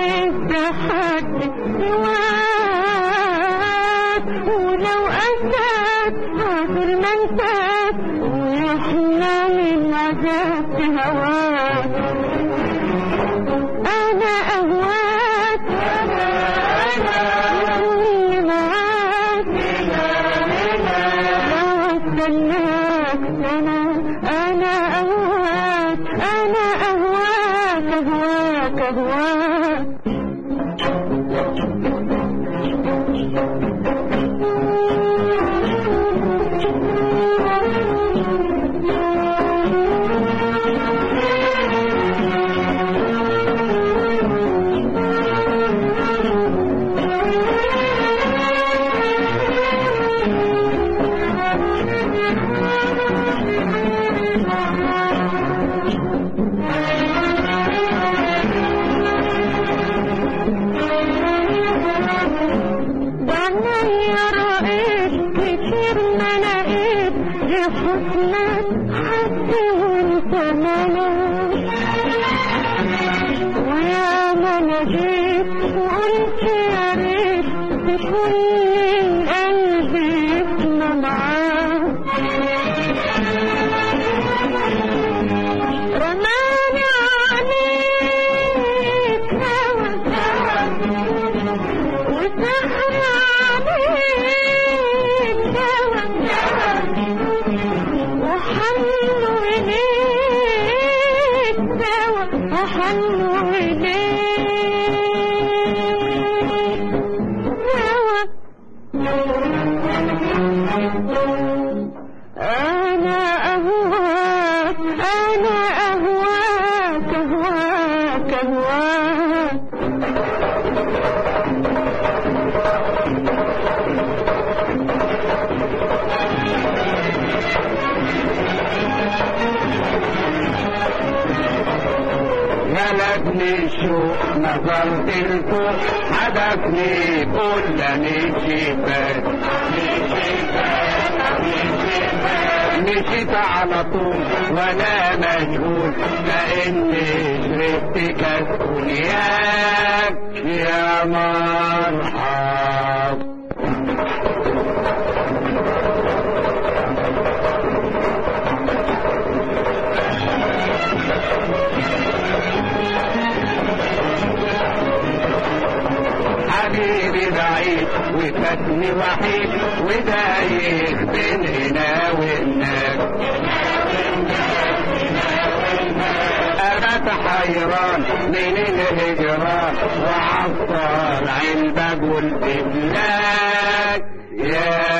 لسه حد سواك ولو أساك حاضر ما انساك ويحلى من عذاب هواك أنا أهواك وكل معاك لو استناك سنة أنا أهواك أنا أهواك أهواك أهواك بعينيا رأيت كتير ما لقيت لحسنك حد وانت ملاك ويا ما نجيت وقلت يا ريت تكون من قلبي اسمه معاك رماني عليك هوا وسحر عليك دوا وحنوا إليك دوا وحنوا إليك دوا أنا أهواك أنا أهواك أهواك أهواك غلبني الشوق نظرت لفوق حدفني كل شفاك مشيت على طول وانا مشغول لاني شربت كاس كونياك يا مرحب حبيبي بعيد وفاتني وحيد ودايق بين هنا وهناك أنا حيران من الهجران وعطار علبة قلت لك يا